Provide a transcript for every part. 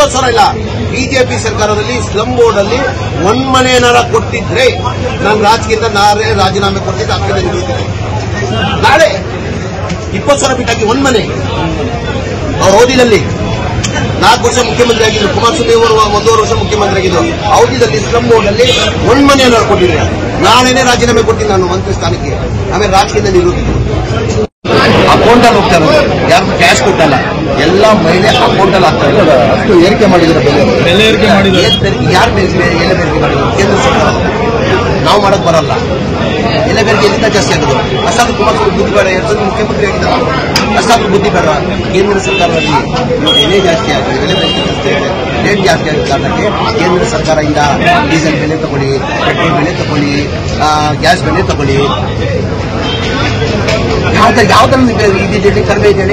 ಇಪ್ಪತ್ತು ಸಾವಿರ ಇಲ್ಲ ಬಿಜೆಪಿ ಸರ್ಕಾರದಲ್ಲಿ ಸ್ಲಮ್ ಬೋರ್ಡ್ ಅಲ್ಲಿ ಒಂದ್ ಮನೆ ಏನಾರ ಕೊಟ್ಟಿದ್ರೆ ನಾನು ರಾಜಕೀಯದಿಂದ ನಾಳೆ ರಾಜೀನಾಮೆ ಕೊಟ್ಟಿದ್ದೆ ಆಗ್ತದೆ ನಿಲ್ಲುತ್ತಿದ್ದೆ ನಾಳೆ ಇಪ್ಪತ್ತು ಸಾವಿರ ಬಿಟ್ಟಾಕಿ ಒಂದ್ ಮನೆ ಅವ್ರ ಅವಧಿನಲ್ಲಿ ನಾಲ್ಕು ವರ್ಷ ಮುಖ್ಯಮಂತ್ರಿ ಆಗಿದ್ರು ಕುಮಾರಸ್ವಾಮಿ ಅವರು ಒಂದೂವರೆ ವರ್ಷ ಮುಖ್ಯಮಂತ್ರಿ ಆಗಿದ್ರು ಅವಧಿಯಲ್ಲಿ ಸ್ಲಮ್ ಬೋರ್ಡ್ ಅಲ್ಲಿ ಒಂದ್ ಮನೆ ಏನಾರು ಕೊಟ್ಟಿದ್ರೆ ನಾಳೆನೇ ರಾಜೀನಾಮೆ ಕೊಟ್ಟಿದ್ದೆ ನಾನು ಮಂತ್ರಿ ಸ್ಥಾನಕ್ಕೆ ಆಮೇಲೆ ರಾಜಕೀಯದಿಂದ ನಿಲ್ಲುತ್ತಿದ್ದೆ ಅಕೌಂಟಲ್ಲಿ ಹೋಗ್ತಾ ಇರೋದು ಯಾರು ಕ್ಯಾಶ್ ಕೊಟ್ಟಲ್ಲ ಎಲ್ಲ ಮಹಿಳೆ ಅಕೌಂಟಲ್ಲಿ ಆಗ್ತಾ ಇರೋದು ಅಷ್ಟು ಏರಿಕೆ ಮಾಡಿದ್ರೆ ಬೆಲೆ ಬೆಲೆ ಏರಿಕೆ ಮಾಡಿದ್ದಾರೆ. ಏನ್ ತೆರಿಗೆ- ಯಾರು ಬೇರೆ ಎಲ್ಲ ಬೇರೆ ಮಾಡಿದ್ರು ಕೇಂದ್ರ ಸರ್ಕಾರ ನಾವು ಮಾಡಕ್ ಬರಲ್ಲ ಎಲ್ಲ ಬೇರೆ ಎಲ್ಲಿಂದ ಜಾಸ್ತಿ ಆಗೋದು ಅಷ್ಟಾದ್ರೂ ಕುಮಾರಸ್ವಾಮಿ ಬುದ್ಧಿ ಬೇಡ ಎರಡು ಸಲ ಮುಖ್ಯಮಂತ್ರಿ ಆಗಿದ್ದಾರೆ ಅಷ್ಟಾದ್ರೂ ಬುದ್ಧಿ ಬೇಡ ಕೇಂದ್ರ ಸರ್ಕಾರದಲ್ಲಿ ಇವಾಗ ಎಲೆ ಜಾಸ್ತಿ ಆಗಿದೆ ಬೆಲೆ ಜಾಸ್ತಿ ಜಾಸ್ತಿ ಆಗಿದೆ ರೇಟ್ ಜಾಸ್ತಿ ಆಗಿದ ಕಾರಣಕ್ಕೆ ಕೇಂದ್ರ ಸರ್ಕಾರದಿಂದ ಡೀಸೆಲ್ ಬೆಲೆ ತಗೊಳ್ಳಿ ಪೆಟ್ರೋಲ್ ಬೆಲೆ ತಗೊಳ್ಳಿ ಆ, ಗ್ಯಾಸ್ ಬೆಲೆ ತಗೊಳ್ಳಿ ಯಾವ್ದು ಯಾವ್ದ್ರಲ್ಲಿ ಇದ್ದಿದ್ದೇಳಿ ಕಡಿಮೆ ಇದ್ದೇಳಿ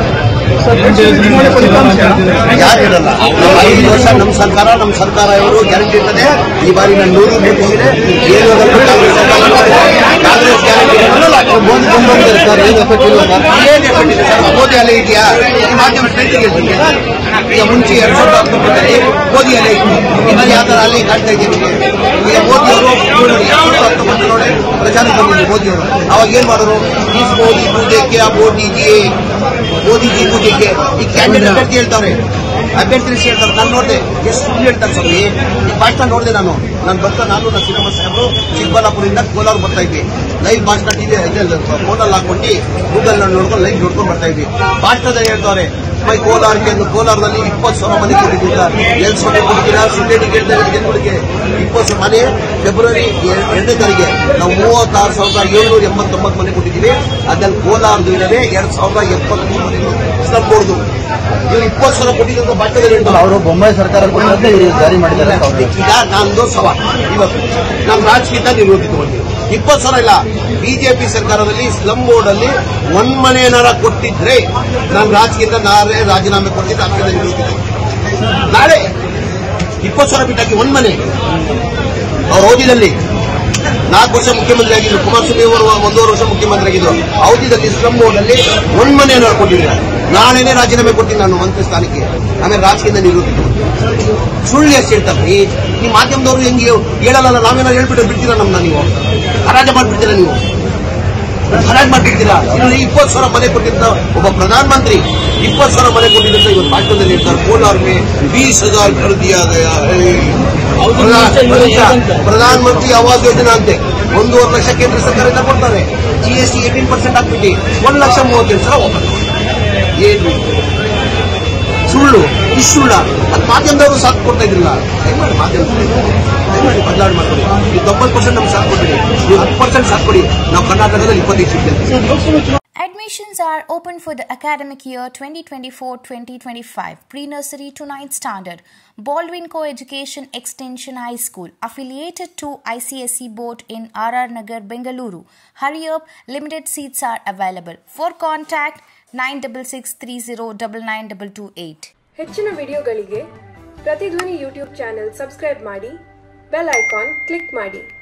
ಯಾರು ಇರಲ್ಲ ನಮ್ಮ ಐದು ವರ್ಷ ನಮ್ಮ ಸರ್ಕಾರ ನಮ್ಮ ಸರ್ಕಾರ ಇವರು ಗ್ಯಾರಂಟಿ ಇರ್ತದೆ ಈ ಬಾರಿ ನಾನು ನೂರು ಮುಟ್ಟಿಸಿದೆ ಏನು ಅದಕ್ಕೆ ಕಾಂಗ್ರೆಸ್ ಸರ್ಕಾರ ಕಾಂಗ್ರೆಸ್ ಗ್ಯಾರಂಟಿ ಇರಲ್ಲ ಮೋದಿ ಬಂದೋಗಿದ್ದಾರೆ ಸರ್ ಏನು ಎಫೆಕ್ಟ್ ಇಲ್ಲ ಸರ್ ಏನು ಎಫೆಕ್ಟ್ ಇದೆ ಸರ್ ಮೋದಿ ಅಲೆ ಇದೆಯಾ ಈ ಮಾಧ್ಯಮ ಸ್ಟ್ರೈಕಿಗೆ ಹೇಳ್ತೀನಿ ಈಗ ಮುಂಚೆ ಎರಡ್ ಸಾವಿರದ ಹತ್ತೊಂಬತ್ತರಲ್ಲಿ ಮೋದಿ ಅಲೆ ಇತ್ತು ಇನ್ನು ಯಾವ ತರ ಅಲೆ ಕಾಣ್ತಾ ಇದೆ ನಿಮಗೆ ಈಗ ಮೋದಿ ಅವರು ನೋಡಿ ಎರಡ್ ಸಾವಿರದ ಹತ್ತೊಂಬತ್ತು ನೋಡಿ ಪ್ರಚಾರಕ್ಕೆ ಬಂದಿದ್ರು ಮೋದಿ ಅವರು ಅವಾಗ ಏನ್ ಮಾಡೋರು ಈ ಮೋದಿ ಬೂಟಕ್ಕೆ ಆ ಮೋದಿಜಿ ಮೋದಿಜಿ ಬೂಟಕ್ಕೆ ಈ ಕ್ಯಾಂಡಿಡೇಟ್ ಅಭ್ಯರ್ಥಿ ಹೇಳ್ತಾರೆ ಅಭ್ಯರ್ಥಿ ಹೆಸ್ರು ಹೇಳ್ತಾರೆ ನಾನು ನೋಡಿದೆ ಎಷ್ಟು ಸುಳ್ಳು ಹೇಳ್ತಾರೆ ಸ್ವಾಮಿ ಈ ಭಾಷಣ ನೋಡಿದೆ ನಾನು ನಾನು ಬರ್ತಾ ನಾನು ನನ್ನ ಸಿನಿಮಾ ಸಾಹೇಬರು ಚಿಕ್ಕಬಳ್ಳಾಪುರದಿಂದ ಕೋಲಾರ ಬರ್ತಾ ಇದ್ವಿ ಲೈವ್ ಭಾಷಣ ಟಿವಿ ಫೋನಲ್ಲಿ ಹಾಕೊಂಡು ಗೂಗಲ್ ನೋಡ್ಕೊಂಡು ಲೈವ್ ನೋಡ್ಕೊಂಡು ಬರ್ತಾ ಇದ್ವಿ ಭಾಷಣದಲ್ಲಿ ಹೇಳ್ತಾರೆ ಮೈ ಕೋಲಾರಕ್ಕೆ ಒಂದು ಕೋಲಾರದಲ್ಲಿ ಇಪ್ಪತ್ತು ಸಾವಿರ ಮನೆ ಕೊಟ್ಟಿದ್ದೀರ ಎಲ್ಲಿ ಮನೆ ಕೊಡ್ತೀರಾ ಸಿಂಧೆಟಿಗೆ ಹೇಳ್ತಾ ಇರೋದು ಜನಗಳಿಗೆ ಇಪ್ಪತ್ತು ಸಾವಿರ ಮನೆ ಫೆಬ್ರವರಿ ಎ- ಎರಡನೇ ತಾರೀಕಿಗೆ ನಾವು ಮೂವತ್ತಾರು ಸಾವಿರದ ಏಳ್ನೂರ ಎಂಬತ್ತೊಂಬತ್ತು ಮನೆ ಕೊಟ್ಟಿದ್ದೀವಿ ಅದ್ರಲ್ಲಿ ಕೋಲಾರದು ಇಲ್ಲದೆ ಎರಡ್ ಸಾವಿರದ ಎಪ್ಪತ್ಮೂರು ಮನೆಗಳು ಸ್ಲಮ್ ಬೋರ್ಡ್ದು ಇವ್ರು ಇಪ್ಪತ್ತು ಸಾವಿರ ಕೊಟ್ಟಿದ್ದಂತ ಭಾಷಣದಲ್ಲಿ ಹೇಳ್ತಾರೆ ಅವರು ಬೊಂಬಾಯಿ ಸರ್ಕಾರ ಕೊಟ್ಟಂತೆ ಜಾರಿ ಮಾಡಿದ್ದಾರೆ ಅಂತ ಅವ್ರು. ಈಗ ನಂದು ಸವಾಲ್ ಇವತ್ತು ನಮ್ಮ ರಾಜಕೀಯದ ನಿವೃತ್ತಿ ತಗೊಳ್ತೀವಿ ಇಪ್ಪತ್ತು ಸಾವಿರ ಇಲ್ಲ ಬಿಜೆಪಿ ಸರ್ಕಾರದಲ್ಲಿ ಸ್ಲಮ್ ಬೋರ್ಡ್ ಅಲ್ಲಿ ಒಂದ್ ಮನೆ ಏನಾರ ಕೊಟ್ಟಿದ್ರೆ ನಾನು ರಾಜಕೀಯದಿಂದ ನಾಳೆ ರಾಜೀನಾಮೆ ಕೊಟ್ಟಿದ್ದೆ ಆಗ್ತದೆ ನಿವೃತ್ತಿ ನಾಳೆ ಇಪ್ಪತ್ತು ಸಾವಿರ ಬಿಟ್ಟಾಕಿ ಒಂದ್ ಮನೆ ಅವ್ರ ಅವಧಿನಲ್ಲಿ ನಾಲ್ಕು ವರ್ಷ ಮುಖ್ಯಮಂತ್ರಿ ಆಗಿದ್ರು ಕುಮಾರಸ್ವಾಮಿ ಅವರು ಒಂದೂವರೆ ವರ್ಷ ಮುಖ್ಯಮಂತ್ರಿ ಆಗಿದ್ರು ಅವಧಿಯಲ್ಲಿ ಸ್ಲಮ್ ಬೋರ್ಡ್ ಅಲ್ಲಿ ಒಂದ್ ಮನೆ ಏನಾರು ಕೊಟ್ಟಿದ್ರೆ ನಾಳೆನೇ ರಾಜೀನಾಮೆ ಕೊಟ್ಟಿದ್ದೆ ನಾನು ಮಂತ್ರಿ ಸ್ಥಾನಕ್ಕೆ ಆಮೇಲೆ ರಾಜಕೀಯದಿಂದ ನಿವೃತ್ತಿ ಸುಳ್ಳು ಎಷ್ಟು ಹೇಳ್ತಾರೆ ಈ ಈ ಮಾಧ್ಯಮದವರು ಹೆಂಗೆ ಹೇಳಲ್ಲ ನಾವೇನಾರು ಹೇಳ್ಬಿಟ್ಟು ಬಿಡ್ತೀರಾ ನಮ್ಮನ್ನ ನೀವು ಹರಾಜ ಮಾಡ್ಬಿಡ್ತೀರಾ ನೀವು ಹರಾಜ್ ಮಾಡ್ಬಿಡ್ತೀರಾ ಇಲ್ಲಿ ಇಪ್ಪತ್ತು ಸಾವಿರ ಮನೆ ಕೊಟ್ಟಿದ್ದ ಒಬ್ಬ ಪ್ರಧಾನ ಮಂತ್ರಿ ಇಪ್ಪತ್ತು ಸಾವಿರ ಮನೆ ಕೊಟ್ಟಿದ್ದಂತ ಇವತ್ತು ಭಾಷಣದಲ್ಲಿ ಹೇಳ್ತಾರೆ ಕೋಲಾರ್ ಮೇ ಬೀಸ್ ಹಜಾರ್ ಕರ್ ದಿಯಾ ಗಯಾ ಹೈ. ಪ್ರಧಾನ ಪ್ರಧಾನ ಮಂತ್ರಿ ಆವಾಸ್ ಯೋಜನಾ ಅಂತೆ ಒಂದೂವರೆ ಲಕ್ಷ ಕೇಂದ್ರ ಸರ್ಕಾರದಿಂದ ಕೊಡ್ತಾರೆ G S T eighteen percent ಹಾಕ್ಬಿಟ್ಟು ಒಂದು ಲಕ್ಷ ಮೂವತ್ತೈದು ಸಾವಿರ ವಾಪಸ್ ಏನು ಸುಳ್ಳು ಈ ಸುಳ್ಳ ಅದು ಮಾಧ್ಯಮದವರು ಸಾಥ್ ಕೊಡ್ತಾ ಇದ್ರಲ್ಲ ದಯಮಾಡಿ ಮಾಧ್ಯಮ ದಯಮಾಡಿ ಬದಲಾವಣೆ ಮಾಡ್ಕೊಡಿ ನೀವು ತೊಂಬತ್ತು ಪರ್ಸೆಂಟ್ ನಮ್ಗೆ ಸಾಥ್ ಕೊಟ್ಟಿರಿ ನೀವು ಹತ್ತು ಪರ್ಸೆಂಟ್ ಸಾಥ್ ಕೊಡಿ ನಾವು ಕರ್ನಾಟಕದಲ್ಲಿ ಇಪ್ಪತ್ತೈದು ಸಿಗ್ತೇವೆ Admissions are open for the academic year 2024-2025, pre-nursery to 9th standard. Baldwin Co-Education Extension High School, affiliated to ICSE board in RR Nagar, Bengaluru. Hurry up, limited seats are available. For contact 9663099228. ಹೆಚ್ಚಿನ ವಿಡಿಯೋಗಳಿಗೆ ಪ್ರತಿಧ್ವನಿ YouTube channel subscribe ಮಾಡಿ bell icon click ಮಾಡಿ